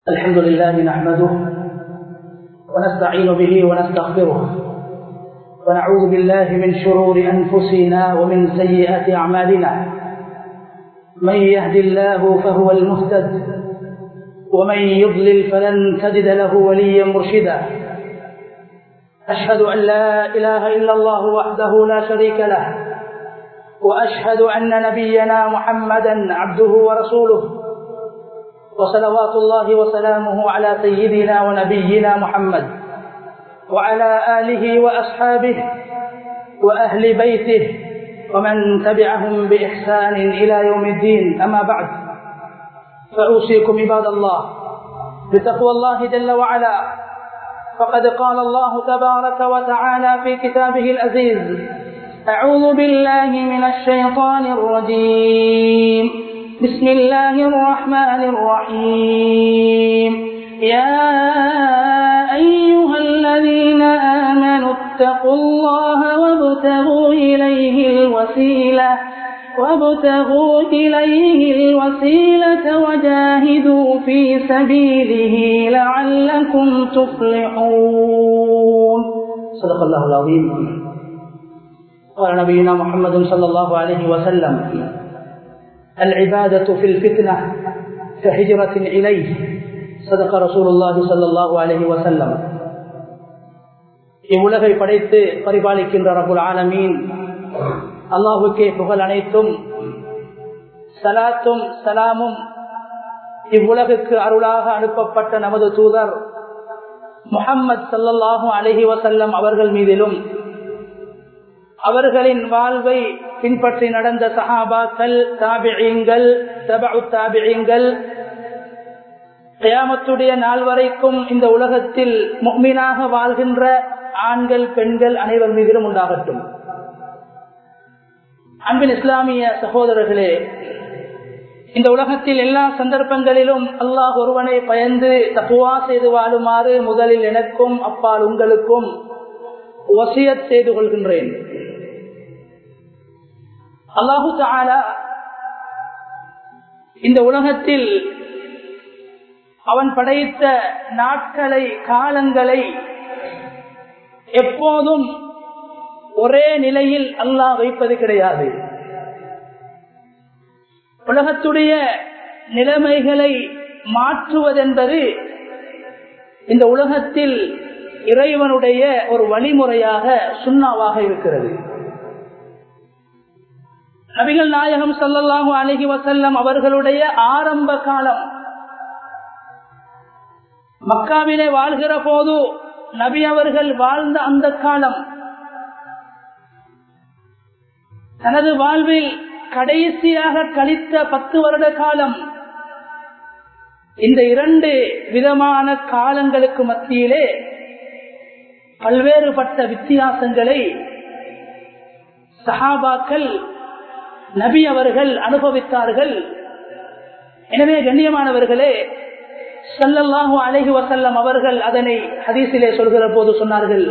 الحمد لله نحمده ونستعين به ونستغفره ونعوذ بالله من شرور أنفسنا ومن سيئات أعمالنا من يهد الله فهو المهتد ومن يضلل فلن تجد له وليا مرشدا أشهد أن لا إله إلا الله وحده لا شريك له وأشهد أن نبينا محمدا عبده ورسوله وصلوات الله وسلامه على سيدنا ونبينا محمد وعلى آله وأصحابه وأهل بيته ومن تبعهم بإحسان إلى يوم الدين أما بعد فأوصيكم عباد الله بتقوى الله جل وعلا فقد قال الله تبارك وتعالى في كتابه العزيز أعوذ بالله من الشيطان الرجيم بسم الله الرحمن الرحيم يا أيها الذين آمنوا اتقوا الله وابتغوا إليه الوسيلة وابتغوا إليه الوسيلة وجاهدوا في سبيله لعلكم تفلحون صدق الله العظيم قال نبينا محمد صلى الله عليه وسلم العبادة في الفتنة كهجرة إليه صدق رسول الله صلى الله عليه وسلم இவ்வுலகை படைத்து பரிபாலிக்கின்ற ரபுல் ஆலமீன் அல்லாஹுக்கே புகழ் அனைத்தும் சலாத்தும் சலாமும் இவ்வுலகுக்கு அருளாக அனுப்பப்பட்ட நமது தூதர் முகம்மது சல்லல்லாஹு அலஹி வசல்லம் அவர்கள் மீதிலும் அவர்களின் வாழ்வை பின்பற்றி நடந்த சஹாபாக்கள் தாபியங்கள் தாபியங்கள் கயாமத்துடைய நாள் வரைக்கும் இந்த உலகத்தில் முக்மீனாக வாழ்கின்ற ஆண்கள் பெண்கள் அனைவர் மீதிலும் உண்டாகட்டும் அன்பின் இஸ்லாமிய சகோதரர்களே இந்த உலகத்தில் எல்லா சந்தர்ப்பங்களிலும் அல்லாஹ் ஒருவனை பயந்து தப்புவா செய்து வாழுமாறு முதலில் எனக்கும் அப்பால் உங்களுக்கும் வசியத் செய்து கொள்கின்றேன் அல்லாஹு தாலா இந்த உலகத்தில் அவன் படைத்த நாட்களை காலங்களை எப்போதும் ஒரே நிலையில் அல்லாஹ் வைப்பது கிடையாது உலகத்துடைய நிலைமைகளை மாற்றுவதென்பது இந்த உலகத்தில் இறைவனுடைய ஒரு வழிமுறையாக சுண்ணாவாக இருக்கிறது நபிகள் நாயகம் சல்லல்லாஹு அலஹி வசல்லம் அவர்களுடைய ஆரம்ப காலம் மக்காவிலே வாழ்கிற போது நபி அவர்கள் வாழ்ந்த அந்த காலம் தனது வாழ்வில் கடைசியாக கழித்த பத்து வருட காலம் இந்த இரண்டு விதமான காலங்களுக்கு மத்தியிலே பல்வேறுபட்ட வித்தியாசங்களை சஹாபாக்கள் நபி அவர்கள் அனுபவித்தார்கள் எனவே கண்ணியமானவர்களே சல்லல்லாஹு அலஹி வசல்லம் அவர்கள் அதனை ஹதீசிலே சொல்கிற போது சொன்னார்கள்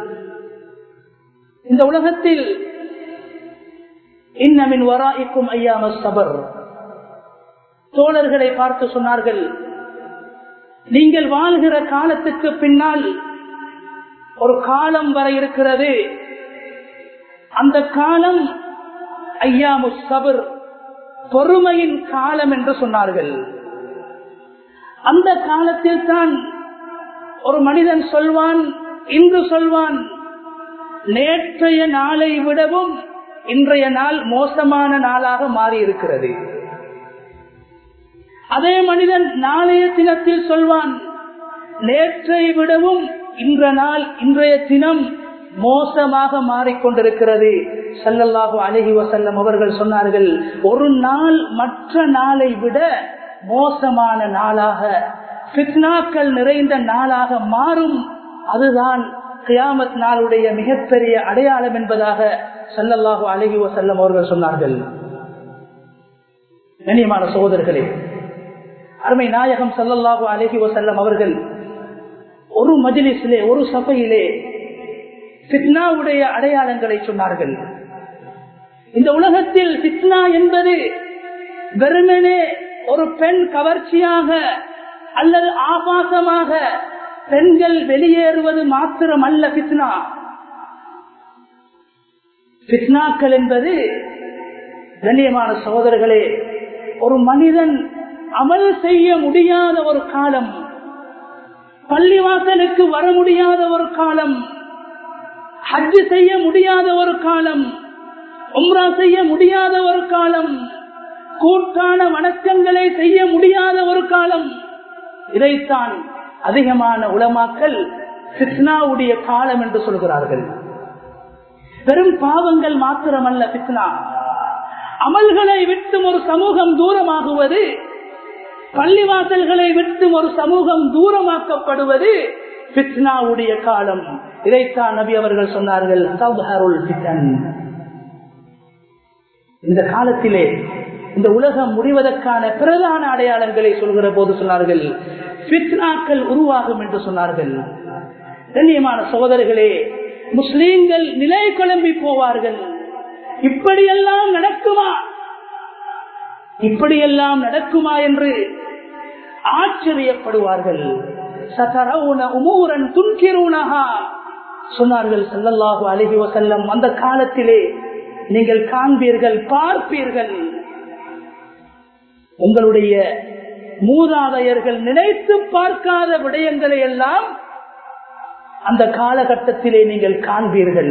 இந்த உலகத்தில் இன்னமின் வராய்க்கும் ஐயாம சபர் தோழர்களை பார்த்து சொன்னார்கள் நீங்கள் வாழ்கிற காலத்துக்கு பின்னால் ஒரு காலம் வர இருக்கிறது அந்த காலம் ஐயாமு சபர் பொறுமையின் காலம் என்று சொன்னார்கள் அந்த காலத்தில் தான் ஒரு மனிதன் சொல்வான் இன்று சொல்வான் நேற்றைய நாளை விடவும் இன்றைய நாள் மோசமான நாளாக மாறி இருக்கிறது அதே மனிதன் நாளைய தினத்தில் சொல்வான் நேற்றை விடவும் இன்ற நாள் இன்றைய தினம் மோசமாக மாறிக்கொண்டிருக்கிறது சல்லல்லாஹு அலஹி வசல்லம் அவர்கள் சொன்னார்கள் ஒரு நாள் மற்ற நாளை விட மோசமான நாளாக பித்னாக்கள் நிறைந்த நாளாக மாறும் அதுதான் கியாமத் நாளுடைய மிகப்பெரிய அடையாளம் என்பதாக சல்லல்லாஹு அலஹி வசல்லம் அவர்கள் சொன்னார்கள் கண்ணியமான சகோதரர்களே அருமை நாயகம் சல்லல்லாஹு அலஹி வசல்லம் அவர்கள் ஒரு மஜிலிஸிலே ஒரு சபையிலே பித்னாவுடைய அடையாளங்களை சொன்னார்கள் இந்த உலகத்தில் பித்னா என்பது வெறுமனே ஒரு பெண் கவர்ச்சியாக அல்லது ஆபாசமாக பெண்கள் வெளியேறுவது மாத்திரம் அல்ல பித்னா பித்னாக்கள் என்பது கண்ணியமான சகோதரர்களே ஒரு மனிதன் அமல் செய்ய முடியாத ஒரு காலம் பள்ளிவாசலுக்கு வர முடியாத ஒரு காலம் ஹஜ்ஜு செய்ய முடியாத ஒரு காலம் உம்ரா செய்ய முடியாத ஒரு காலம் கூட்டான வணக்கங்களை செய்ய முடியாத ஒரு காலம் இதைத்தான் அதிகமான உலமாக்கள் பித்னாவுடைய காலம் என்று சொல்கிறார்கள் பெரும் பாவங்கள் மாத்திரமல்ல பித்னா அமல்களை விட்டும் ஒரு சமூகம் தூரமாகுவது பள்ளிவாசல்களை விட்டும் ஒரு சமூகம் தூரமாக்கப்படுவது பித்னாவுடைய காலம் இதைத்தான் நபி அவர்கள் சொன்னார்கள் இந்த காலத்திலே இந்த உலகம் முடிவதற்கான பிரதான அடையாளங்களை சொல்கிற போது சொன்னார்கள் பித்னாக்கள் உருவாகும் என்று சொன்னார்கள் கண்ணியமான சகோதரர்களே முஸ்லீம்கள் நிலை குழம்பி போவார்கள் இப்படியெல்லாம் நடக்குமா இப்படியெல்லாம் நடக்குமா என்று ஆச்சரியப்படுவார்கள் சொன்னார்கள் செல்லல்லாஹு அழகி வசல்லம் அந்த காலத்திலே நீங்கள் காண்பீர்கள் பார்ப்பீர்கள் உங்களுடைய மூதாதையர்கள் நினைத்து பார்க்காத விடயங்களை எல்லாம் அந்த காலகட்டத்திலே நீங்கள் காண்பீர்கள்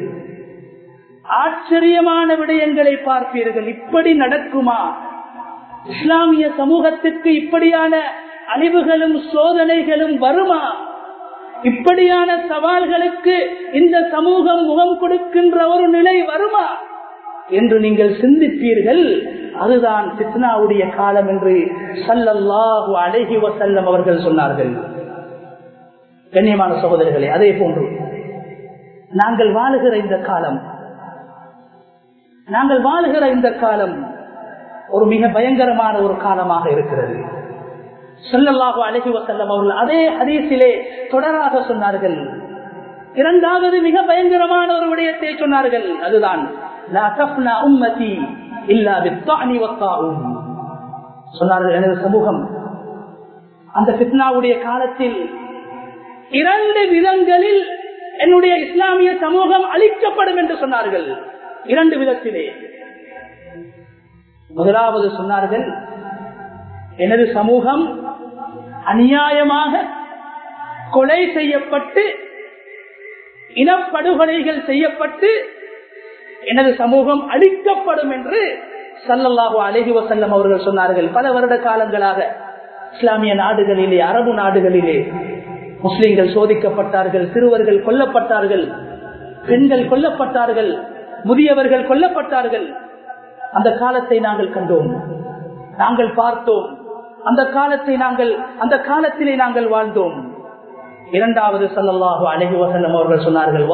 ஆச்சரியமான விடயங்களை பார்ப்பீர்கள் இப்படி நடக்குமா இஸ்லாமிய சமூகத்துக்கு இப்படியான அழிவுகளும் சோதனைகளும் வருமா இப்படியான சவால்களுக்கு இந்த சமூகம் முகம் கொடுக்கின்ற ஒரு நிலை வருமா என்று நீங்கள் சிந்திப்பீர்கள் அதுதான் சித்னாவுடைய காலம் என்று சல்லல்லாஹு அழகி வசல்லம் அவர்கள் சொன்னார்கள் கண்ணியமான சகோதரர்களே அதே போன்று நாங்கள் வாழுகிற இந்த காலம் நாங்கள் வாழுகிற இந்த காலம் ஒரு மிக பயங்கரமான ஒரு காலமாக இருக்கிறது சொல்லல்லாஹு அழகி வசல்லம் அவர்கள் அதே ஹதீஸிலே தொடராக சொன்னார்கள் இரண்டாவது மிக பயங்கரமான ஒரு விடயத்தை சொன்னார்கள் அதுதான் சொன்னார்கள் எனது சமூகம் அந்த பித்னாவுடைய காலத்தில் இரண்டு விதங்களில் என்னுடைய இஸ்லாமிய சமூகம் அழிக்கப்படும் என்று சொன்னார்கள் இரண்டு விதத்திலே முதலாவது சொன்னார்கள் எனது சமூகம் அநியாயமாக கொலை செய்யப்பட்டு இனப்படுகொலைகள் செய்யப்பட்டு எனது சமூகம் அழிக்கப்படும் என்று சல்லல்லாஹு அலஹி வசல்லம் அவர்கள் சொன்னார்கள் பல வருட காலங்களாக இஸ்லாமிய நாடுகளிலே அரபு நாடுகளிலே முஸ்லிம்கள் சோதிக்கப்பட்டார்கள் சிறுவர்கள் கொல்லப்பட்டார்கள் பெண்கள் கொல்லப்பட்டார்கள் முதியவர்கள் கொல்லப்பட்டார்கள் அந்த காலத்தை நாங்கள் கண்டோம் நாங்கள் பார்த்தோம் அந்த காலத்தை நாங்கள் அந்த காலத்திலே நாங்கள் வாழ்ந்தோம் இரண்டாவது சல்லல்லாஹு அலஹி வசல்லம் அவர்கள் சொன்னார்கள்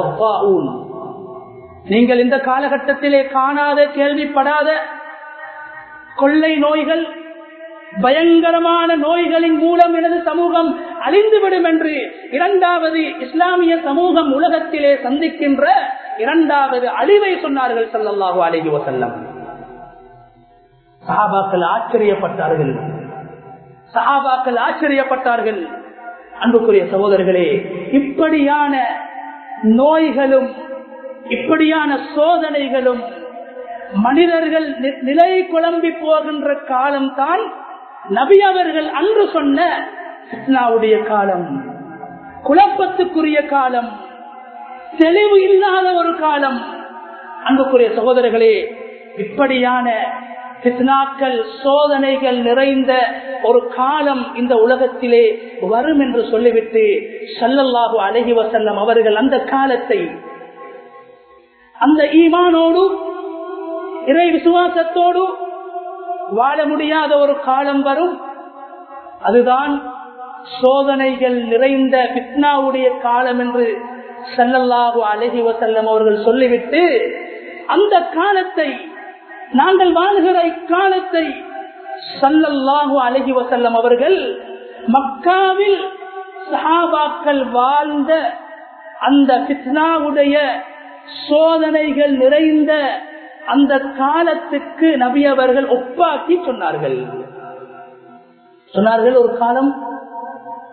நீங்கள் இந்த காலகட்டத்திலே காணாத கேள்விப்படாத கொள்ளை நோய்கள் பயங்கரமான நோய்களின் மூலம் எனது சமூகம் அழிந்துவிடும் என்று இரண்டாவது இஸ்லாமிய சமூகம் உலகத்திலே சந்திக்கின்ற இரண்டாவது அழிவை சொன்னார்கள் சல்லல்லாஹு அலஹி வசல்லம் சஹாபாக்கள் ஆச்சரியப்பட்டார்கள் சஹாபாக்கள் ஆச்சரியப்பட்டார்கள் அன்புக்குரிய சகோதரர்களே இப்படியான நோய்களும் இப்படியான சோதனைகளும் மனிதர்கள் நிலை குழம்பி போகின்ற காலம்தான் நபி அவர்கள் அன்று சொன்ன ஃபித்னாவுடைய காலம் குழப்பத்துக்குரிய காலம் தெளிவு இல்லாத ஒரு காலம் அன்புக்குரிய சகோதரர்களே இப்படியான பித்னாக்கள் சோதனைகள் நிறைந்த ஒரு காலம் இந்த உலகத்திலே வரும் என்று சொல்லிவிட்டு சல்லல்லாஹு அழகி வசல்லம் அவர்கள் அந்த காலத்தை அந்த ஈமானோடு இறை விசுவாசத்தோடு வாழ முடியாத ஒரு காலம் வரும் அதுதான் சோதனைகள் நிறைந்த பித்னாவுடைய காலம் என்று சல்லல்லாஹு அழகி வசல்லம் அவர்கள் சொல்லிவிட்டு அந்த காலத்தை நாங்கள் வாழ்கிற இக்காலத்தை சல்லல்லாஹு அழகி வசல்லம் அவர்கள் மக்காவில் சஹாபாக்கள் வாழ்ந்த அந்த பித்னாவுடைய சோதனைகள் நிறைந்த அந்த காலத்துக்கு நபி அவர்கள் ஒப்பாக்கி சொன்னார்கள் சொன்னார்கள் ஒரு காலம்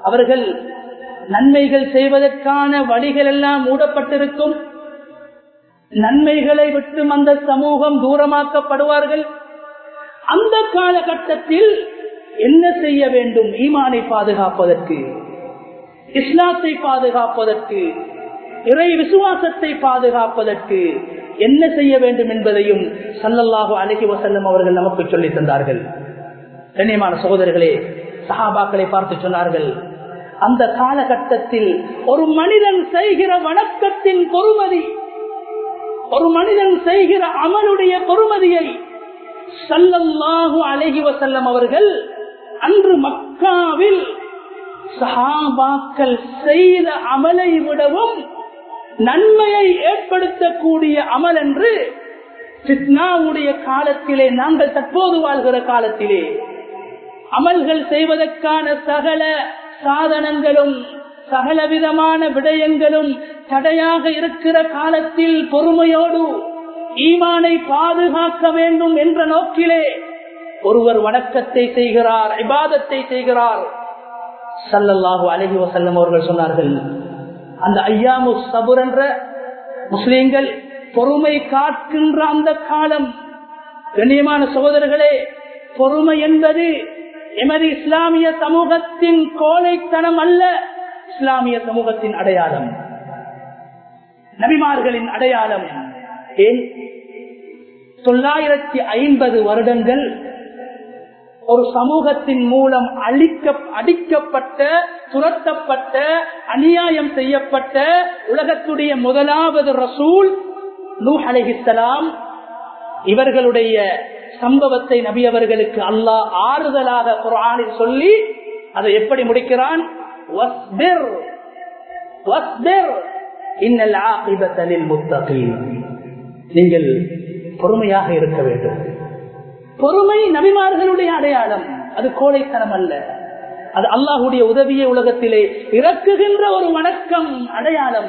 அவர்கள் நன்மைகள் செய்வதற்கான வழிகள் எல்லாம் மூடப்பட்டிருக்கும் நன்மைகளை விட்டு அந்த சமூகம் தூரமாக்கப்படுவார்கள் அந்த காலகட்டத்தில் என்ன செய்ய வேண்டும் ஈமானை பாதுகாப்பதற்கு இஸ்லாத்தை பாதுகாப்பதற்கு இறை விசுவாசத்தை பாதுகாப்பதற்கு என்ன செய்ய வேண்டும் என்பதையும் சல்லல்லாஹு அலஹி வசல்லம் அவர்கள் நமக்கு சொல்லி தந்தார்கள் கண்ணியமான சகோதரர்களே சஹாபாக்களை பார்த்து சொன்னார்கள் அந்த காலகட்டத்தில் ஒரு மனிதன் செய்கிற வணக்கத்தின் பொறுமதி ஒரு மனிதன் செய்கிற அமலுடைய பொறுமதியை சல்லல்லாஹு அலஹி வசல்லம் அவர்கள் அன்று மக்காவில் சஹாபாக்கள் செய்த அமலை விடவும் நன்மையை ஏற்படுத்தக்கூடிய அமல் என்று சித்னாவுடைய காலத்திலே நாங்கள் தற்போது வாழ்கிற காலத்திலே அமல்கள் செய்வதற்கான சகல சாதனங்களும் சகல விதமான விடயங்களும் தடையாக இருக்கிற காலத்தில் பொறுமையோடு ஈமானை பாதுகாக்க வேண்டும் என்ற நோக்கிலே ஒருவர் வணக்கத்தை செய்கிறார் இபாதத்தை செய்கிறார் சல்லல்லாஹு அலஹி வசல்லம் அவர்கள் சொன்னார்கள் அந்த ஐயாமு சபுர் என்ற முஸ்லீம்கள் பொறுமை காக்கின்ற அந்த காலம் கண்ணியமான சகோதரர்களே பொறுமை என்பது எமது இஸ்லாமிய சமூகத்தின் கோழைத்தனம் அல்ல இஸ்லாமிய சமூகத்தின் அடையாளம் நபிமார்களின் அடையாளம் ஏன் தொள்ளாயிரத்தி ஐம்பது வருடங்கள் ஒரு சமூகத்தின் மூலம் அழிக்க அடிக்கப்பட்ட துரத்தப்பட்ட அநியாயம் செய்யப்பட்ட உலகத்துடைய முதலாவது ரசூல் நூ அலிஹிஸ்லாம் இவர்களுடைய சம்பவத்தை நபி அவர்களுக்கு அல்லாஹ் ஆறுதலாக குரானில் சொல்லி அதை எப்படி முடிக்கிறான் நீங்கள் பொறுமையாக இருக்க வேண்டும் பொறுமை நபிமார்களுடைய அடையாளம் அது கோழைத்தனம் அல்ல அது அல்லாஹுடைய உதவிய உலகத்திலே இறக்குகின்ற ஒரு வணக்கம் அடையாளம்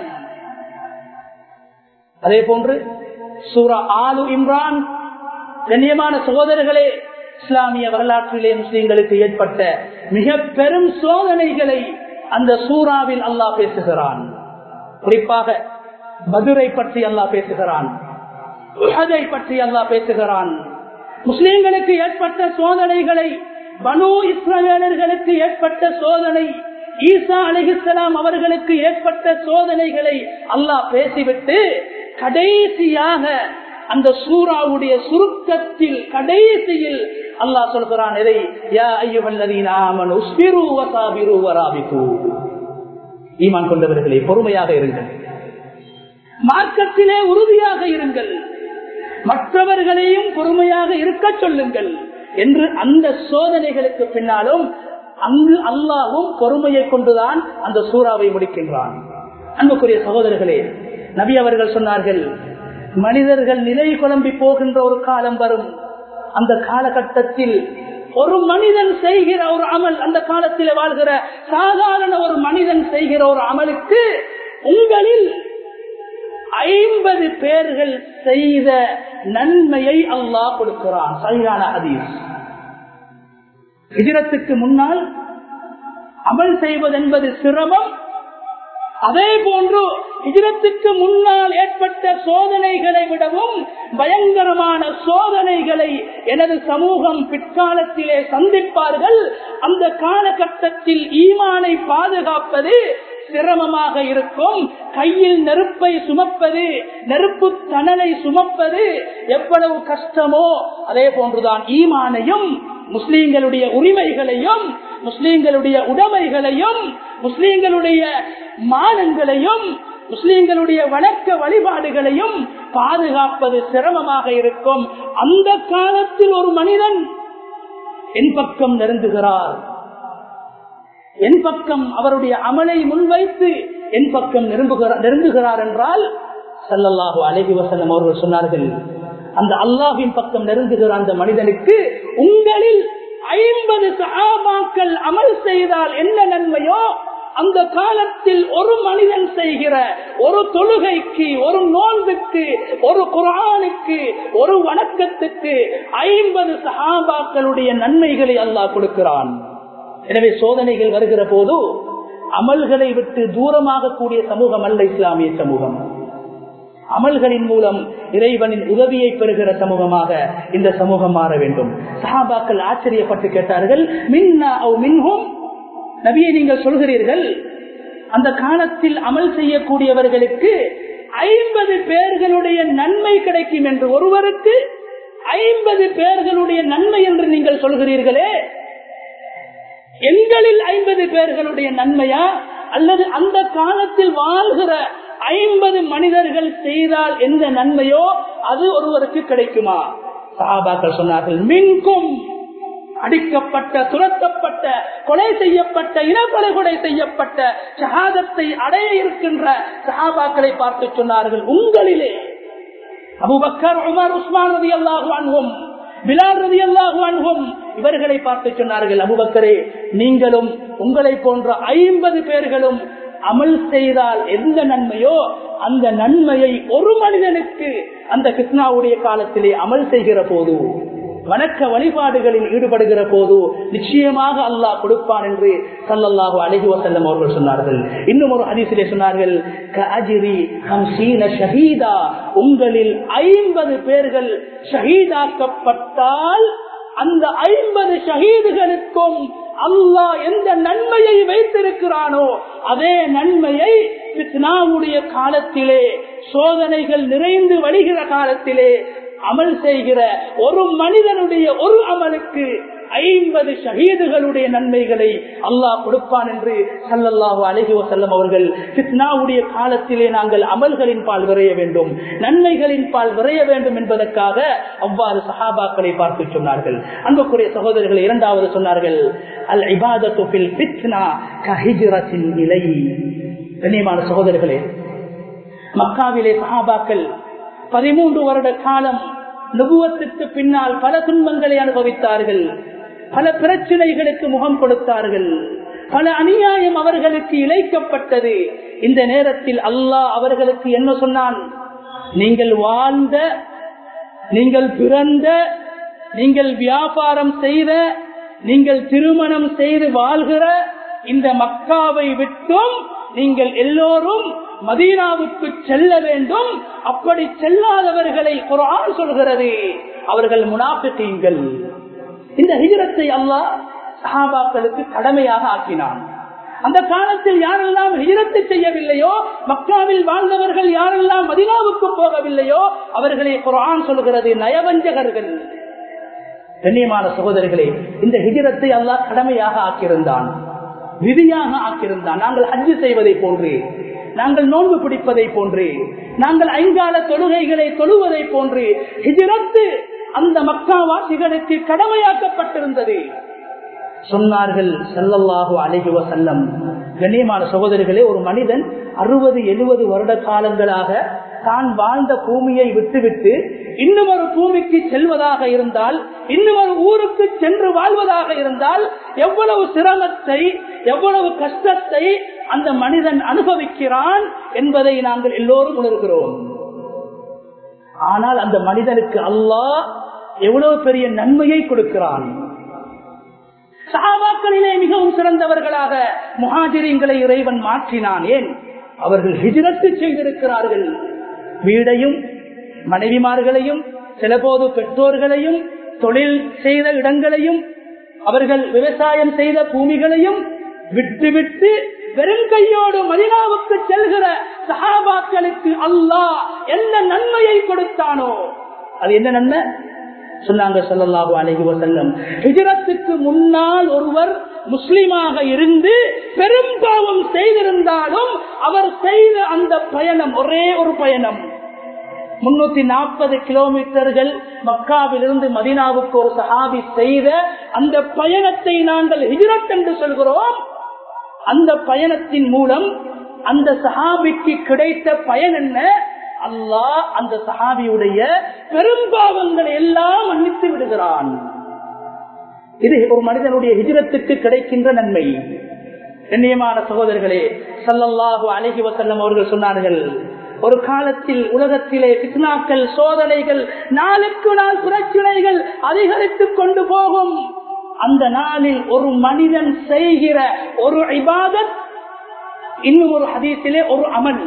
அதே போன்று சூரா ஆலு இம்ரான் கண்ணியமான சகோதரர்களே இஸ்லாமிய வரலாற்றிலே முஸ்லிம்களுக்கு ஏற்பட்ட மிக பெரும் சோதனைகளை அந்த சூறாவில் அல்லாஹ் பேசுகிறான் குறிப்பாக மதுரை பற்றி அல்லாஹ் பேசுகிறான் உஹதை பற்றி அல்லாஹ் பேசுகிறான் முஸ்லிம்களுக்கு ஏற்பட்ட சோதனைகளை பனு இஸ்ரவேலர்களுக்கு ஏற்பட்ட சோதனை ஈசா அலிஹிஸ்லாம் அவர்களுக்கு ஏற்பட்ட சோதனைகளை அல்லாஹ் பேசிவிட்டு கடைசியாக அந்த சூறாவுடைய சுருக்கத்தில் கடைசியில் அல்லாஹ் சொல்கிறான் எதை ஈமான் கொண்டவர்களே பொறுமையாக இருங்கள் மார்க்கத்திலே உறுதியாக இருங்கள் மற்றவர்களையும் பொறுமையாக இருக்க சொல்லுங்கள் என்று அந்த சோதனைகளுக்கு பின்னாலும் அங்கு அல்லாவும் பொறுமையை கொண்டுதான் அந்த சூறாவை முடிக்கின்றான் அன்புக்குரிய சகோதரர்களே நபி அவர்கள் சொன்னார்கள் மனிதர்கள் நிலை குழம்பி போகின்ற ஒரு காலம் வரும் அந்த காலகட்டத்தில் ஒரு மனிதன் செய்கிற ஒரு அமல் அந்த காலத்தில் வாழ்கிற சாதாரண ஒரு மனிதன் செய்கிற ஒரு அமலுக்கு உங்களில் ஐம்பது பேர்கள் செய்த நன்மையை அல்லாஹ் கொடுக்கிறான் சரியான ஹதீஸ் ஹிஜரத்துக்கு முன்னால் அமல் செய்வதென்பது சிரமம் அதே போன்று ஹிஜரத்துக்கு முன்னால் ஏற்பட்ட சோதனைகளை விடவும் பயங்கரமான சோதனைகளை எனது சமூகம் பிற்காலத்திலே சந்திப்பார்கள் அந்த காலகட்டத்தில் ஈமானை பாதுகாப்பது சிரமமாக இருக்கும் கையில் நெருப்பை சுமப்பது நெருப்பு தணலை சுமப்பது எவ்வளவு கஷ்டமோ அதே போன்றுதான் ஈமானையும் முஸ்லீம்களுடைய உரிமைகளையும் முஸ்லீம்களுடைய உடைமைகளையும் முஸ்லீம்களுடைய மானங்களையும் முஸ்லீம்களுடைய வணக்க வழிபாடுகளையும் பாதுகாப்பது சிரமமாக இருக்கும் அந்த காலத்தில் ஒரு மனிதன் என் பக்கம் நெருங்குகிறார் என் பக்கம் அவருடைய அமலை முன்வைத்து என் பக்கம் நெருங்குகிறார் என்றால் சல்லல்லாஹு அலஹி வசல்லம் அவர்கள் சொன்னார்கள் அந்த அல்லாஹின் பக்கம் நெருங்குகிற அந்த மனிதனுக்கு உங்களில் ஐம்பது சகாபாக்கள் அமல் செய்தால் என்ன நன்மையோ அந்த காலத்தில் ஒரு மனிதன் செய்கிற ஒரு தொழுகைக்கு ஒரு நோன்புக்கு ஒரு குரானுக்கு ஒரு வணக்கத்துக்கு ஐம்பது சகாபாக்களுடைய நன்மைகளை அல்லாஹ் கொடுக்கிறான் எனவே சோதனைகள் வருகிற போது அமல்களை விட்டு தூரமாக கூடிய சமூகம் அல்ல இஸ்லாமிய சமூகம் அமல்களின் மூலம் இறைவனின் உதவியை பெறுகிற சமூகமாக இந்த சமூகம் மாற வேண்டும் சஹாபாக்கள் ஆச்சரியப்பட்டு கேட்டார்கள் மின்னா மின்ஹும் நபியை நீங்கள் சொல்கிறீர்கள் அந்த காலத்தில் அமல் செய்யக்கூடியவர்களுக்கு ஐம்பது பேர்களுடைய நன்மை கிடைக்கும் என்று ஒருவருக்கு ஐம்பது பேர்களுடைய நன்மை என்று நீங்கள் சொல்கிறீர்களே எண்களில் ஐம்பது பேர்களுடைய நன்மையா அல்லது அந்த காலத்தில் வாழ்கிற ஐம்பது மனிதர்கள் செய்தால் எந்த நன்மையோ அது ஒருவருக்கு கிடைக்குமா சஹாபாக்கள் சொன்னார்கள் மின்கும் அடிக்கப்பட்ட துரத்தப்பட்ட கொலை செய்யப்பட்ட இனக்கொலை கொலை செய்யப்பட்ட ஷஹாதத்தை அடைய இருக்கின்ற சஹாபாக்களை பார்த்து சொன்னார்கள் உங்களிலே அபுபக்கர் உமர் உஸ்மான் ரதி அல்லாஹு அன்ஹும் பிலால் ரதி அல்லாஹு அன்ஹும் இவர்களை பார்த்து சொன்னார்கள் அபுபக்கரே நீங்களும் உங்களை போன்ற ஐம்பது பேர்களும் அமல் செய்தால் எந்த நன்மையோ அந்த நன்மையை ஒரு மனிதனுக்கு அந்த கிருஷ்ணாவுடைய காலத்திலே அமல் செய்கிற போது வணக்க வழிபாடுகளில் ஈடுபடுகிற போது நிச்சயமாக அல்லாஹ் கொடுப்பான் என்று சல்லல்லாஹு அலஹி வசல்லம் அவர்கள் சொன்னார்கள் இன்னும் ஒரு ஹதீசிலே சொன்னார்கள் ஷஹீதா உங்களில் ஐம்பது பேர்கள் ஷஹீதாக்கப்பட்டால் அந்த ஐம்பது ஷஹீதுகளுக்கும் அல்லாஹ் எந்த நன்மையை வைத்திருக்கிறானோ அதே நன்மையை பித்னாவுடைய காலத்திலே சோதனைகள் நிறைந்து வழிகிற காலத்திலே அமல் செய்கிற ஒரு மனிதனுடைய ஒரு அமலுக்கு ஐம்பது ஷஹீதுகளுடைய நன்மைகளை அல்லாஹ் கொடுப்பான் என்று சல்லல்லாஹு அலஹி வசல்லம் அவர்கள் பித்னாவுடைய காலத்திலே நாங்கள் அமல்களின் பால் விரைய வேண்டும் நன்மைகளின் பால் விரைய வேண்டும் என்பதற்காக அவ்வாறு சஹாபாக்களை பார்த்து சொன்னார்கள் அன்புக்குரிய சகோதரர்கள் இரண்டாவது சொன்னார்கள் அல் இபாதத்துபில் பித்னா கஹிஜரத்தின் நிலை கண்ணியமான சகோதரர்களே மக்காவிலே சஹாபாக்கள் பதிமூன்று வருட காலம் நுபுவத்துக்கு பின்னால் பல துன்பங்களை அனுபவித்தார்கள் பல பிரச்சனைகளுக்கு முகம் கொடுத்தார்கள் பல அநியாயம் அவர்களுக்கு இழைக்கப்பட்டது இந்த நேரத்தில் அல்லாஹ் அவர்களுக்கு என்ன சொன்னான் நீங்கள் வாழ்ந்த நீங்கள் பிறந்த நீங்கள் வியாபாரம் செய்த நீங்கள் திருமணம் செய்து வாழ்கிற இந்த மக்காவை விட்டும் நீங்கள் எல்லோரும் மதீனாவுக்கு செல்ல வேண்டும் அப்படி செல்லாதவர்களை குரான் சொல்கிறது அவர்கள் முனாபித்தீங்கள் இந்த ஹிஜரத்தை அல்லாஹ் சஹாபாக்களுக்கு கடமையாக ஆக்கினான் அந்த காலத்தில் யாரெல்லாம் ஹிஜரத்தை செய்யவில்லையோ மக்காவில் வாழ்ந்தவர்கள் யாரெல்லாம் மதினாவுக்கு போகவில்லையோ அவர்களை குரான் சொல்கிறது நயவஞ்சகர்கள் கண்ணியமான சகோதரர்களே இந்த ஹிஜரத்தை அல்லாஹ் கடமையாக ஆக்கியிருந்தான் விதியாக ஆக்கியிருந்தான் நாங்கள் அஞ்சு செய்வதை போன்று நாங்கள் நோன்பு பிடிப்பதை போன்று நாங்கள் ஐங்கால தொழுகைகளை தொழுவதை போன்று ஹிஜரத்து அந்த மக்காவாசிகளுக்கு கடமையாக்கப்பட்டிருந்தது சொன்னார்கள் செல்லல்லாஹு அழகுவ செல்லம் கண்ணியமான சகோதரிகளே ஒரு மனிதன் அறுபது எழுபது வருட காலங்களாக தான் வாழ்ந்த பூமியை விட்டுவிட்டு இன்னும் ஒரு பூமிக்கு செல்வதாக இருந்தால் இன்னும் ஒரு ஊருக்கு சென்று வாழ்வதாக இருந்தால் எவ்வளவு சிரமத்தை எவ்வளவு கஷ்டத்தை அந்த மனிதன் அனுபவிக்கிறான் என்பதை நாங்கள் எல்லோரும் உணர்கிறோம் ஆனால் அந்த மனிதனுக்கு அல்லாஹ் எவ்வளவு பெரிய நன்மையை கொடுக்கிறான் சகாபாக்களிலே மிகவும் சிறந்தவர்களாக முகாஜிரிங்களை இறைவன் மாற்றினான் ஏன் அவர்கள் ஹிஜரத்து செய்திருக்கிறார்கள் வீடையும் மனைவிமார்களையும் சிலபோது பெற்றோர்களையும் தொழில் செய்த இடங்களையும் அவர்கள் விவசாயம் செய்த பூமிகளையும் விட்டுவிட்டு வெறும் கையோடு மதினாவுக்கு செல்கிற சஹாபாக்களுக்கு அல்லாஹ் என்ன நன்மையை கொடுத்தானோ அது என்ன நன்மை சொன்னாங்க சொல்லல்லாஹு அலைஹி வசல்லம் ஹிஜரத்துக்கு முன்னால் ஒருவர் முஸ்லிமாக இருந்து பெரும் பாவம் செய்திருந்தாலும் அவர் செய்த அந்த பயணம் ஒரே ஒரு பயணம் முன்னூத்தி நாற்பது கிலோமீட்டர்கள் மக்காவிலிருந்து மதினாவுக்கு ஒரு சஹாபி செய்த அந்த பயணத்தை நாங்கள் ஹிஜரத் என்று சொல்கிறோம் அந்த பயணத்தின் மூலம் அந்த சஹாபிக்கு கிடைத்த பயன் என்ன அல்லாஹ் அந்த சஹாபியுடைய பெரும்பாவங்களை எல்லாம் மன்னித்து விடுகிறான் இது ஒரு மனிதனுடைய ஹிஜரத்துக்கு கிடைக்கின்ற நன்மை கண்ணியமான சகோதரர்களே சல்லல்லாஹு அழகி வசல்லம் அவர்கள் சொன்னார்கள் ஒரு காலத்தில் உலகத்திலே பித்னாக்கள் சோதனைகள் நாளுக்கு நாள் பிரச்சனைகள் அதிகரித்துக் கொண்டு போகும் அந்த நாளில் ஒரு மனிதன் செய்கிற ஒரு இபாதத் இன்னும் ஒரு ஹதீஸிலே ஒரு அமல்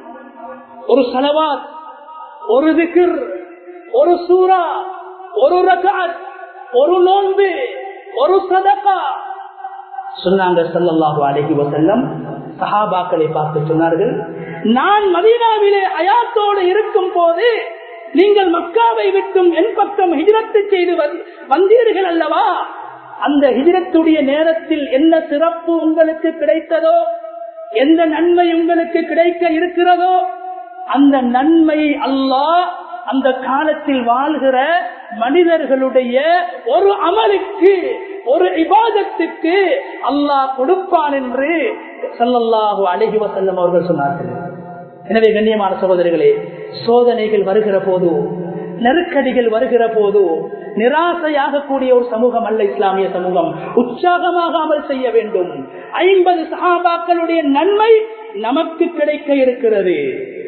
ஒரு சலவாத் ஒரு திக்ர் ஒரு சூரா ஒரு ரகாத் ஒரு நோன்பு ஒரு சதகா சொன்னாங்க சல்லல்லாஹு அலைஹி வஸல்லம் சஹாபாக்களை பார்த்து சொன்னார்கள் நான் மதீனாவிலே அயாத்தோடு இருக்கும் போது நீங்கள் மக்காவை விட்டும் என் பக்கம் ஹிஜரத்து செய்து வந்தீர்கள் அல்லவா அந்த ஹிஜரத்துடைய நேரத்தில் என்ன சிறப்பு உங்களுக்கு கிடைத்ததோ எந்த நன்மை உங்களுக்கு கிடைக்க இருக்கிறதோ அந்த நன்மை அல்லாஹ் அந்த காலத்தில் வாழ்கிற மனிதர்களுடைய ஒரு அமலுக்கு ஒரு இபாதத்துக்கு அல்லாஹ் கொடுப்பான் என்று சல்லல்லாஹு அழகி வசல்லம் அவர்கள் சொன்னார்கள் எனவே கண்ணியமான சகோதரிகளே சோதனைகள் வருகிற போது நெருக்கடிகள் வருகிற போது நிராசையாக கூடிய ஒரு சமூகம் அல்ல இஸ்லாமிய சமூகம் உற்சாகமாக அமல் செய்ய வேண்டும் ஐம்பது சகாபாக்களுடைய நன்மை நமக்கு கிடைக்க இருக்கிறது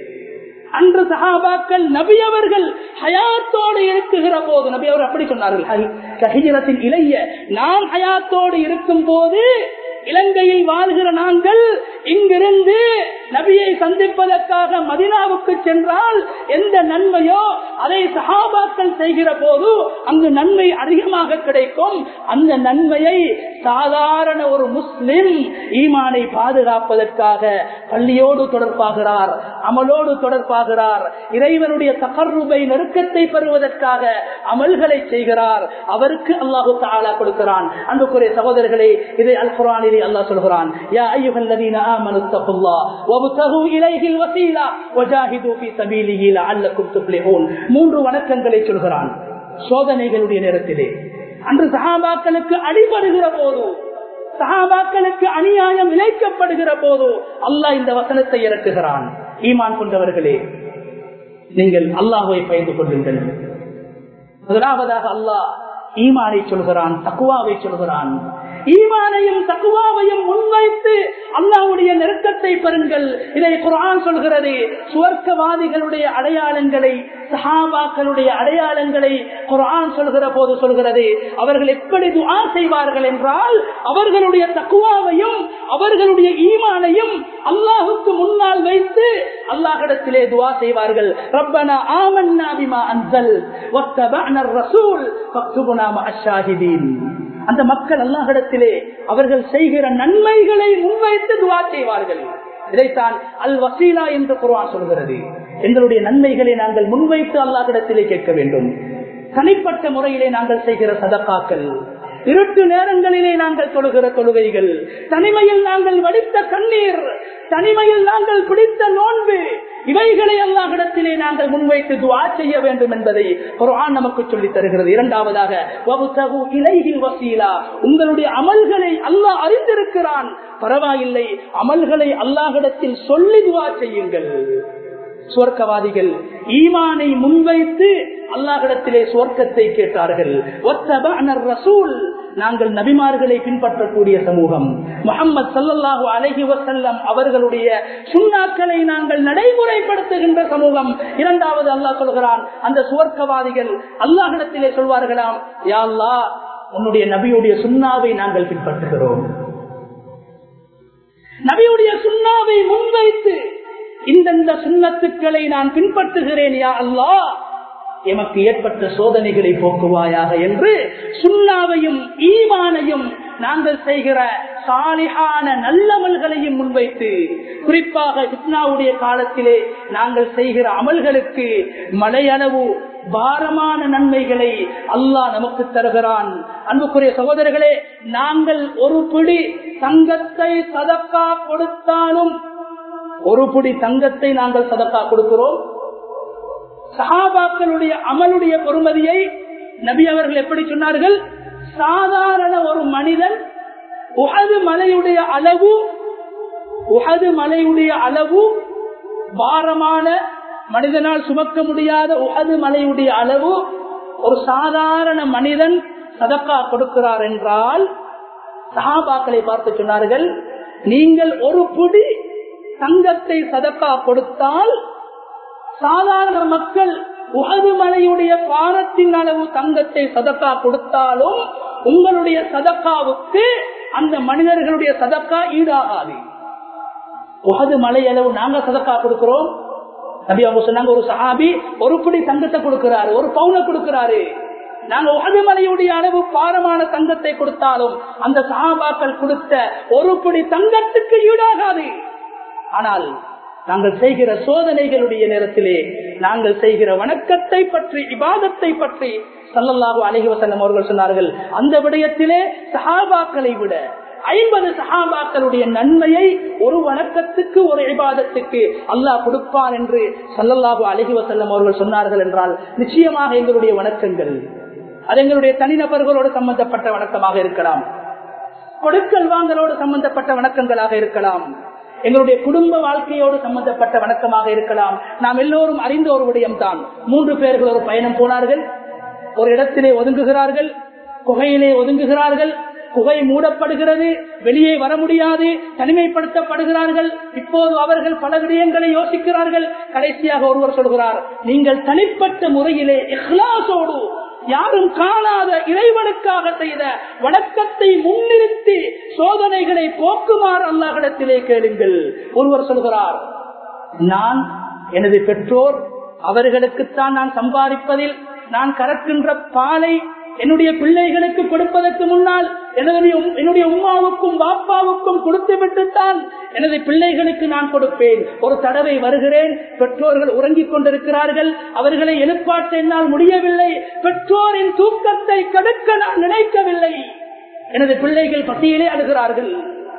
அன்று சகாபாக்கள் நபி அவர்கள் ஹயாத்தோடு இருக்குகிற போது நபி அவர் அப்படி சொன்னார்கள் இளைய நாம் ஹயாத்தோடு இருக்கும் போது இலங்கையில் வாழ்கிற நாங்கள் இங்கிருந்து நபியை சந்திப்பதற்காக மதினாவுக்கு சென்றால் எந்த நன்மையோ அதை சகாபாக்கள் செய்கிற போது அங்கு நன்மை அதிகமாக கிடைக்கும் அந்த நன்மையை சாதாரண ஒரு முஸ்லிம் ஈமானை பாதுகாப்பதற்காக பள்ளியோடு தொடர்பாகிறார் அமலோடு தொடர்பாகிறார் இறைவனுடைய தகர்ருபை நெருக்கத்தை பெறுவதற்காக அமல்களை செய்கிறார் அவருக்கு அல்லாஹு தாலா கொடுக்கிறான் அன்புக்குரிய சகோதரர்களே இதை அல் குரானிலே அல்லாஹ் சொல்கிறான் யா ஐயுஹல்லதீன ஆமனு தக்குல்லாஹ் வப்தகு இலைஹில் வஸீலா வஜாஹிது ஃபீ சபீலிஹி லஅல்லக்கும் துஃப்லிஹூன் மூன்று வணக்கங்களை சொல்கிறான் சோதனைகளுடைய நேரத்திலே அன்று சஹாபாக்களுக்கு அடிபடுகிற போது சஹாபாக்களுக்கு அநியாயம் இழைக்கப்படுகிற போது அல்லாஹ் இந்த வசனத்தை இறக்குகிறான் ஈமான் கொண்டவர்களே நீங்கள் அல்லாஹுவை பயந்து கொள்ளுங்கள் முதலாவதாக அல்லாஹ் ஈமானை சொல்கிறான் தக்குவாவை சொல்கிறான் ஈமானையும் தக்குவாவையும் முன்வைத்து அல்லாவுடைய நெருக்கத்தை பெறுங்கள் இதை குரான் சொல்கிறது சுவர்க்கவாதிகளுடைய அடையாளங்களை சஹாபாக்களுடைய அடையாளங்களை குரான் சொல்கிற போது சொல்கிறது அவர்கள் எப்படி துஆ செய்வார்கள் என்றால் அவர்களுடைய தக்குவாவையும் அவர்களுடைய ஈமானையும் அல்லாஹுக்கு முன்னால் வைத்து அல்லாஹிடத்திலே துஆ செய்வார்கள் ரப்பனா ஆமன்னா பிமா அன்சல் வத்தபஅன ரசூல் ஃபக்துபுனா மஅஷாஹிதீன் அந்த மக்கள் அல்லாஹிடத்திலே அவர்கள் செய்கிற நன்மைகளை முன்வைத்து துவா செய்வார்கள் இதைத்தான் அல் வசீலா என்று குர்ஆன் சொல்கிறது எங்களுடைய நன்மைகளை நாங்கள் முன்வைத்து அல்லாஹிடத்திலே கேட்க வேண்டும் தனிப்பட்ட முறையிலே நாங்கள் செய்கிற சதக்காக்கள் இருட்டு நேரங்களிலே நாங்கள் தொழுகிற தொழுகைகள் தனிமையில் நாங்கள் வடித்த கண்ணீர் தனிமையில் நாங்கள் பிடித்த நோன்பு இவைகளை அல்லாஹிடத்திலே நாங்கள் முன்வைத்து துவா செய்ய வேண்டும் என்பதை குர்ஆன் நமக்கு சொல்லி தருகிறது இரண்டாவதாக வபுதகு இலைஹில் வசீலா உங்களுடைய அமல்களை அல்லாஹ் அறிந்திருக்கிறான் பரவாயில்லை அமல்களை அல்லாஹிடத்தில் சொல்லி துவா செய்யுங்கள் சுவர்க்கவாதிகள் ஈமானை முன்வைத்து அல்லாஹிடத்திலே சுவர்க்கத்தை கேட்டார்கள் ரசூல் நாங்கள் நபிமார்களை பின்பற்றக்கூடிய சமூகம் முகமது சல்லல்லாஹு அலஹி வசல்லம் அவர்களுடைய சுண்ணாக்களை நாங்கள் நடைமுறைப்படுத்துகின்ற சமூகம் இரண்டாவது அல்லாஹ் சொல்கிறான் அந்த சுவர்க்கவாதிகள் அல்லாஹிடத்திலே சொல்வார்களாம் யா அல்லாஹ் உன்னுடைய நபியுடைய சுண்ணாவை நாங்கள் பின்பற்றுகிறோம் நபியுடைய சுண்ணாவை முன்வைத்து இந்தந்த சுண்ணத்துக்களை நான் பின்பற்றுகிறேன் யா அல்லா எமக்கு ஏற்பட்ட சோதனைகளை போக்குவாயாக என்று சுண்ணாவையும் ஈமானையும் நாங்கள் செய்கிற சாலிகான நல்லமல்களையும் முன்வைத்து குறிப்பாக இஸ்னாவுடைய காலத்திலே நாங்கள் செய்கிற அமல்களுக்கு மலையளவு பாரமான நன்மைகளை அல்லாஹ் நமக்கு தருகிறான் அன்புக்குரிய சகோதரர்களே நாங்கள் ஒரு பிடி தங்கத்தை சதக்கா கொடுத்தாலும் ஒரு புடி தங்கத்தை நாங்கள் சதக்கா கொடுக்கிறோம் சஹாபாக்களுடைய அமலுடைய பொறுமதியை நபி அவர்கள் எப்படி சொன்னார்கள் சாதாரண ஒரு மனிதன் உகது மலையுடைய அளவு உகது மலையுடைய அளவு பாரமான மனிதனால் சுமக்க முடியாத உகது மலையுடைய அளவு ஒரு சாதாரண மனிதன் சதக்கா கொடுக்கிறார் என்றால் சஹாபாக்களை பார்த்து சொன்னார்கள் நீங்கள் ஒரு புடி தங்கத்தை சதக்கா கொடுத்தால் சாதாரண மக்கள் உகது மலையுடைய பாரத்தின் அளவு தங்கத்தை சதக்கா கொடுத்தாலும் உங்களுடைய சதக்காவுக்கு அந்த மனிதர்களுடைய சதக்கா ஈடாகாது உகது மலை அளவு நாங்க சதக்கா கொடுக்கிறோம் நபி அவங்க சொன்னாங்க ஒரு சஹாபி ஒரு புடி தங்கத்தை கொடுக்கிறாரு ஒரு பவுனை கொடுக்கிறாரு நாங்க உகது மலையுடைய அளவு பாரமான தங்கத்தை கொடுத்தாலும் அந்த சஹாபாக்கள் கொடுத்த ஒரு புடி தங்கத்துக்கு ஈடாகாது ஆனால் நாங்கள் செய்கிற சோதனைகளுடைய நேரத்திலே நாங்கள் செய்கிற வணக்கத்தை பற்றி இபாதத்தை பற்றி சல்லல்லாஹு அலஹி வசல்லம் அவர்கள் சொன்னார்கள் அந்த விடயத்திலே சஹாபாக்களை விட ஐம்பது சஹாபாக்களுடைய நன்மையை ஒரு வணக்கத்துக்கு ஒரு இபாதத்துக்கு அல்லாஹ் கொடுப்பான் என்று சல்லல்லாஹு அலஹி வசல்லம் அவர்கள் சொன்னார்கள் என்றால் நிச்சயமாக எங்களுடைய வணக்கங்கள் அது எங்களுடைய தனிநபர்களோடு சம்பந்தப்பட்ட வணக்கமாக இருக்கலாம் கொடுக்கல் வாங்கலோடு சம்பந்தப்பட்ட வணக்கங்களாக இருக்கலாம் எங்களுடைய குடும்ப வாழ்க்கையோடு சம்பந்தப்பட்ட வணக்கமாக இருக்கலாம் நாம் எல்லோரும் அறிந்த ஒரு விடயம் தான் மூன்று பேர்கள் ஒரு பயணம் போனார்கள் ஒரு இடத்திலே ஒதுங்குகிறார்கள் குகையிலே ஒதுங்குகிறார்கள் குகை மூடப்படுகிறது வெளியே வர முடியாது தனிமைப்படுத்தப்படுகிறார்கள் இப்போது அவர்கள் பல விடயங்களை யோசிக்கிறார்கள் கடைசியாக ஒருவர் சொல்கிறார் நீங்கள் தனிப்பட்ட முறையிலே இஹ்லாசோடு யாரும் காணாத இறைவனுக்காக செய்த வணக்கத்தை முன்னிறுத்தி சோதனைகளை போக்குமாறு அல்லாஹிடத்திலே கேளுங்கள் ஒருவர் சொல்கிறார் நான் எனது பெற்றோர் அவர்களுக்குத்தான் நான் சம்பாதிப்பதில் நான் கறக்கின்ற பாலை என்னுடைய பிள்ளைகளுக்கு கொடுப்பதற்கு முன்னால் எனது என்னுடைய உமாவுக்கும் பாப்பாவுக்கும் கொடுத்து விட்டுத்தான் எனது பிள்ளைகளுக்கு நான் கொடுப்பேன் ஒரு தடவை வருகிறேன் பெற்றோர்கள் உறங்கிக் கொண்டிருக்கிறார்கள் அவர்களை எழுப்பாட்ட என்னால் முடியவில்லை பெற்றோரின் தூக்கத்தை கடுக்க நான் நினைக்கவில்லை எனது பிள்ளைகள் பசியிலே அழுகிறார்கள்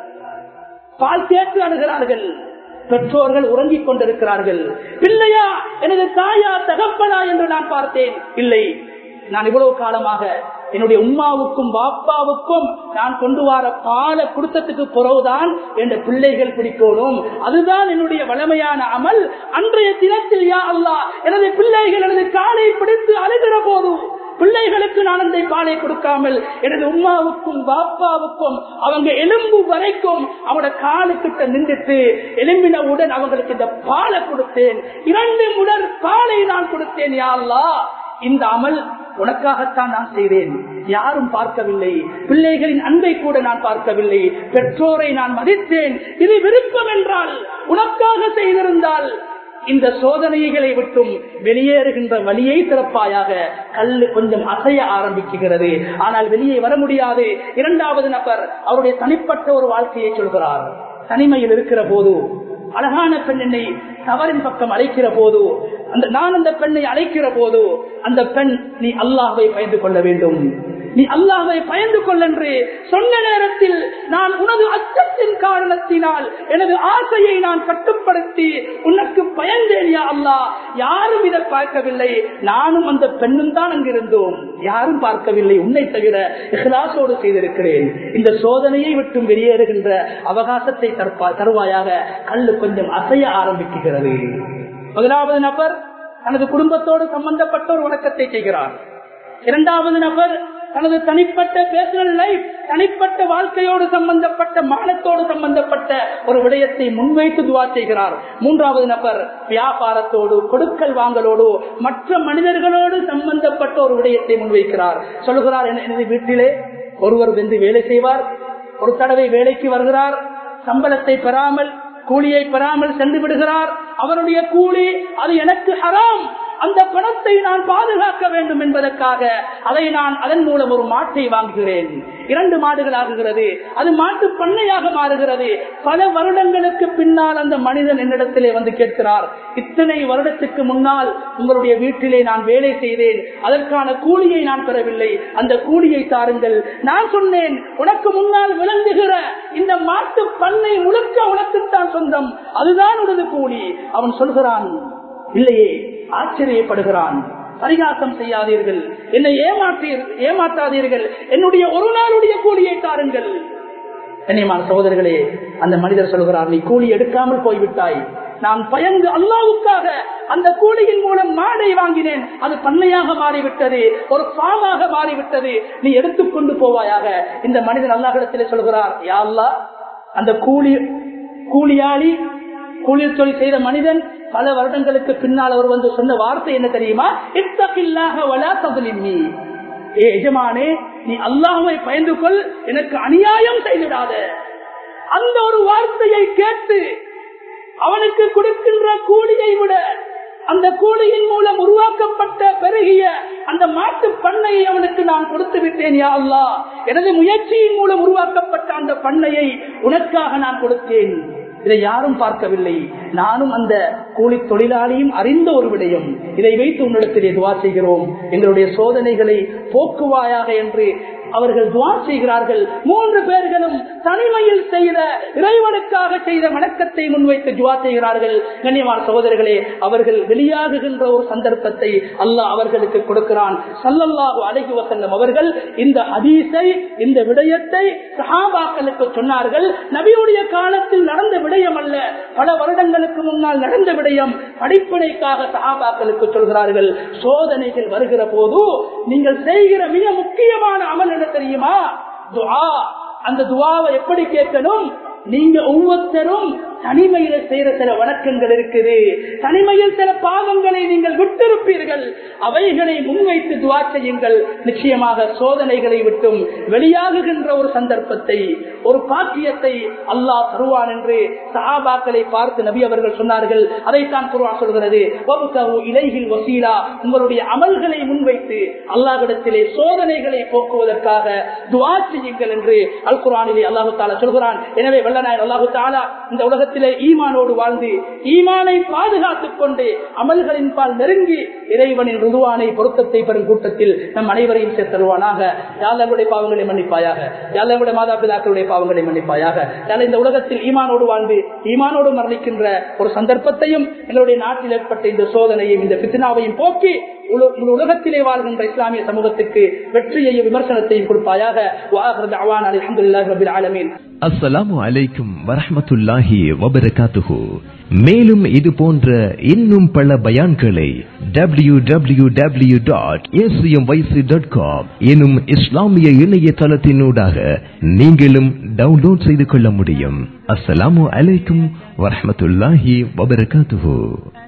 பால் தேற்று அழுகிறார்கள் பெற்றோர்கள் உறங்கிக் கொண்டிருக்கிறார்கள் பிள்ளையா எனது தாயா தகப்பனா என்று நான் பார்த்தேன் இல்லை நான் இவ்வளவு காலமாக என்னுடைய உமாவுக்கும் பாப்பாவுக்கும் நான் கொண்டு வர பால குடுத்தத்துக்கு பிறகுதான் என் பிள்ளைகள் பிடிக்கணும் அதுதான் என்னுடைய வளமையான அமல் அன்றைய தினத்தில் யா அல்லா எனது பிள்ளைகள் எனது காலை பிடித்து அழுகிற போதும் பிள்ளைகளுக்கு நான் அந்த பாலை கொடுக்காமல் எனது உமாவுக்கும் பாப்பாவுக்கும் அவங்க எலும்பு வரைக்கும் அவங்களோட காலுக்கிட்ட நின்றுட்டு எலும்பினவுடன் அவங்களுக்கு இந்த பாலை கொடுத்தேன் இரண்டு முதல் பாலை நான் கொடுத்தேன் யாழ்லா இந்த அமல் உனக்காகத்தான் நான் செய்தேன் யாரும் பார்க்கவில்லை பிள்ளைகளின் அன்பை கூட நான் பார்க்கவில்லை பெற்றோரை நான் மதித்தேன் இது விருப்பம் என்றால் உனக்காக செய்திருந்தால் இந்த சோதனைகளை விட்டும் வெளியேறுகின்ற வழியை திறப்பாயாக கல்லு கொஞ்சம் அசைய ஆரம்பிக்குகிறது ஆனால் வெளியே வர முடியாது இரண்டாவது நபர் அவருடைய தனிப்பட்ட ஒரு வாழ்க்கையை சொல்கிறார் தனிமையில் இருக்கிற போது அழகான பெண் என்னை தவறின் பக்கம் அழைக்கிற போது அந்த நான் அந்த பெண்ணை அழைக்கிற போது அந்த பெண் நீ அல்லாஹை பயந்து கொள்ள வேண்டும் நீ அல்லாஹை பயந்து கொள்ளென்று சொன்ன நேரத்தில் நான் உனது அச்சத்தின் காரணத்தினால் எனது ஆசையை நான் கட்டுப்படுத்தி உனக்கு பயந்தேன் யா அல்லா யாரும் இதை பார்க்கவில்லை நானும் அந்த பெண்ணும் தான் அங்கிருந்தோம் யாரும் பார்க்கவில்லை உன்னை தவிர இஹ்லாசோடு செய்திருக்கிறேன் இந்த சோதனையை விட்டும் வெளியேறுகின்ற அவகாசத்தை தருவாயாக கல்லு கொஞ்சம் அசைய ஆரம்பிக்குகிறது முதலாவது நபர் தனது குடும்பத்தோடு சம்பந்தப்பட்ட ஒரு வணக்கத்தை செய்கிறார் இரண்டாவது நபர் தனது தனிப்பட்ட பேசுதல் லைஃப் தனிப்பட்ட வாழ்க்கையோடு சம்பந்தப்பட்ட மானத்தோடு சம்பந்தப்பட்ட ஒரு விடயத்தை முன்வைத்து துவா செய்கிறார் மூன்றாவது நபர் வியாபாரத்தோடு கொடுக்கல் வாங்கலோடு மற்ற மனிதர்களோடு சம்பந்தப்பட்ட ஒரு விடயத்தை முன்வைக்கிறார் சொல்லுகிறார் எனது வீட்டிலே ஒருவர் வெந்து வேலை செய்வார் ஒரு தடவை வேலைக்கு வருகிறார் சம்பளத்தை பெறாமல் கூலியை பெறாமல் சென்று விடுகிறார் அவருடைய கூலி அது எனக்கு ஹராம் அந்த பணத்தை நான் பாதுகாக்க வேண்டும் என்பதற்காக அதை நான் அதன் மூலம் ஒரு மாட்டை வாங்குகிறேன் இரண்டு மாடுகள் ஆகுகிறது அது மாட்டு பண்ணையாக மாறுகிறது பல வருடங்களுக்கு பின்னால் அந்த மனிதன் என்னிடத்திலே வந்து கேட்கிறார் இத்தனை வருடத்துக்கு முன்னால் உங்களுடைய வீட்டிலே நான் வேலை செய்தேன் அதற்கான கூலியை நான் பெறவில்லை அந்த கூலியை தாருங்கள் நான் சொன்னேன் உனக்கு முன்னால் விளங்குகிற இந்த மாட்டு பண்ணை முழுக்க உனக்குத்தான் சொந்தம் அதுதான் உனது கூலி அவன் சொல்கிறான் இல்லையே ஆச்சரியப்படுகிறான் பரிகாசம் செய்யாதீர்கள் என்னை ஏமாற்றி ஏமாற்றாதீர்கள் என்னுடைய ஒரு நாளுடைய கூலியை தாருங்கள் கண்ணியமான சகோதரர்களே அந்த மனிதர் சொல்கிறார் நீ கூலி எடுக்காமல் போய்விட்டாய் நான் பயந்து அல்லாவுக்காக அந்த கூலியின் மூலம் மாடை வாங்கினேன் அது பண்ணையாக மாறிவிட்டது ஒரு பாமாக மாறிவிட்டது நீ எடுத்துக்கொண்டு போவாயாக இந்த மனிதன் அல்லாஹிடத்திலே சொல்கிறார் யா அல்லா அந்த கூலி கூலியாளி கூலி தொழில் செய்த மனிதன் பல வருடங்களுக்கு பின்னால் அவர் வந்து சொன்ன வார்த்தை என்ன தெரியுமா இத்தகில்லாக வலா தகுலிமி ஏ எஜமானே நீ அல்லாஹ்வை பயந்து கொள் எனக்கு அநியாயம் செய்திடாத அந்த ஒரு வார்த்தையை கேட்டு அவனுக்கு கொடுக்கின்ற கூலியை விட அந்த கூலியின் மூலம் உருவாக்கப்பட்ட பெருகிய அந்த மாட்டு பண்ணையை அவனுக்கு நான் கொடுத்து விட்டேன் யா அல்லாஹ் எனது முயற்சியின் மூலம் உருவாக்கப்பட்ட அந்த பண்ணையை உனக்காக நான் கொடுத்தேன் இதை யாரும் பார்க்கவில்லை நானும் அந்த கூலி தொழிலாளியும் அறிந்த ஒரு விடயம் இதை வைத்து உன்னிடத்திலே துவா செய்கிறோம் எங்களுடைய சோதனைகளை போக்குவாயாக என்று அவர்கள் துவா செய்கிறார்கள் மூன்று பேர்களும் தனிமையில் செய்த இறைவனுக்காக செய்த வணக்கத்தை முன்வைத்து துவா செய்கிறார்கள் கண்ணியமான சகோதரர்களே அவர்கள் வெளியாகுகின்ற ஒரு சந்தர்ப்பத்தை அல்லாஹ் அவர்களுக்கு கொடுக்கிறான் சல்லல்லாஹு அலைஹி வசல்லம் அவர்கள் இந்த ஹதீஸை இந்த விடயத்தை சஹாபாக்களுக்கு சொன்னார்கள் நபியுடைய காலத்தில் நடந்த விடயம் அல்ல பல வருடங்களுக்கு முன்னால் நடந்த விடயம் படிப்பினைக்காக சஹாபாக்களுக்கு சொல்கிறார்கள் சோதனைகள் வருகிற போது நீங்கள் செய்கிற மிக முக்கியமான அமல் என்ன தெரியுமா துஆ அந்த துவாவை எப்படி கேட்கணும் நீங்க ஒவ்வொருத்தரும் தனிமையில செய்யற சில வணக்கங்கள் இருக்குது தனிமையில் சில பாவங்களை நீங்கள் விட்டிருப்பீர்கள் அவைகளை முன்வைத்து துவா செய்யுங்கள் நிச்சயமாக சோதனைகளை விட்டும் வெளியாகுகின்ற ஒரு சந்தர்ப்பத்தை ஒரு பாக்கியத்தை அல்லாஹ் தருவான் என்று சஹாபாக்களை பார்த்து நபி அவர்கள் சொன்னார்கள் அதைத்தான் குருவான் சொல்கிறது இலைகில் வசீலா உங்களுடைய அமல்களை முன்வைத்து அல்லாஹிடத்திலே சோதனைகளை போக்குவதற்காக துவா செய்யுங்கள் என்று அல் குரானிலே அல்லாஹு தாலா சொல்கிறான் எனவே வல்லநாயர் அல்லாஹு தாலா இந்த உலகத்திலே ஈமானோடு வாழ்ந்து ஈமானை பாதுகாத்துக் கொண்டு அமல்களின் பால் நெருங்கி இறைவனின் ருதுவானை பொருத்தத்தை பெறும் கூட்டத்தில் நம் அனைவரையும் சேர்த்தருவானாக யாழங்களுடைய பாவங்களை மன்னிப்பாயாக யாழங்களுடைய மாதா பிதாக்களுடைய பாவங்களை மன்னிப்பாயாக யாழ் இந்த உலகத்தில் ஈமானோடு வாழ்ந்து ஈமானோடு மரணிக்கின்ற ஒரு சந்தர்ப்பத்தையும் எங்களுடைய நாட்டில் ஏற்பட்ட இந்த சோதனையும் இந்த பித்னாவையும் போக்கி உல- இந்த உலகத்திலே வாழ்கின்ற இஸ்லாமிய சமூகத்துக்கு வெற்றியையும் விமர்சனத்தையும் கொடுப்பாயாக வாஹர் தஅவானா அல்ஹம்துலில்லாஹி ரப்பில் ஆலமீன் அஸ்ஸலாமு அலைக்கும் வரஹ்மத்துல்லாஹி வபரகாத்துஹு மேலும் இது போன்ற இன்னும் பல பயான்களை W W W dot dot com எனும் இஸ்லாமிய இணையதளத்தினூடாக நீங்களும் டவுன்லோட் செய்து கொள்ள முடியும் அஸ்ஸலாமு அலைக்கும் வரஹ்மத்துல்லாஹி வபரகாத்துஹு